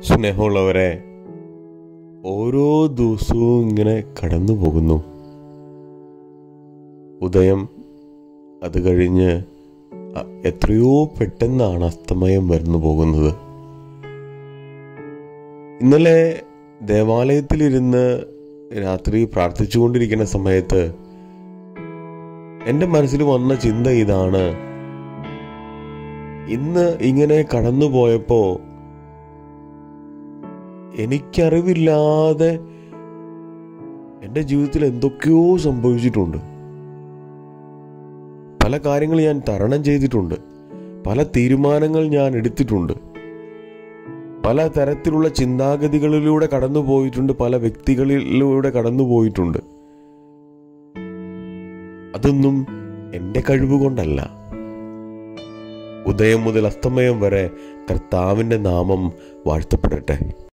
സ്നേഹമുള്ളവരെ ഓരോ ദിവസവും ഇങ്ങനെ കടന്നു പോകുന്നു ഉദയം അത് കഴിഞ്ഞ് അ- എത്രയോ പെട്ടെന്നാണ് അസ്തമയം വരുന്നു പോകുന്നത് ഇന്നലെ ദേവാലയത്തിലിരുന്ന് രാത്രി പ്രാർത്ഥിച്ചുകൊണ്ടിരിക്കുന്ന സമയത്ത് എൻ്റെ മനസ്സിൽ വന്ന ചിന്ത ഇതാണ് ഇന്ന് ഇങ്ങനെ കടന്നു പോയപ്പോൾ എനിക്കറിവില്ലാതെ എൻ്റെ ജീവിതത്തിൽ എന്തൊക്കെയോ സംഭവിച്ചിട്ടുണ്ട് പല കാര്യങ്ങൾ ഞാൻ തരണം ചെയ്തിട്ടുണ്ട് പല തീരുമാനങ്ങൾ ഞാൻ എടുത്തിട്ടുണ്ട് പല തരത്തിലുള്ള ചിന്താഗതികളിലൂടെ കടന്നു പോയിട്ടുണ്ട് പല വ്യക്തികളിലൂടെ കടന്നു പോയിട്ടുണ്ട് അതൊന്നും എൻ്റെ കഴിവ് കൊണ്ടല്ല ഉദയം മുതൽ അസ്തമയം വരെ കർത്താവിൻ്റെ നാമം വാഴ്ത്തപ്പെടട്ടെ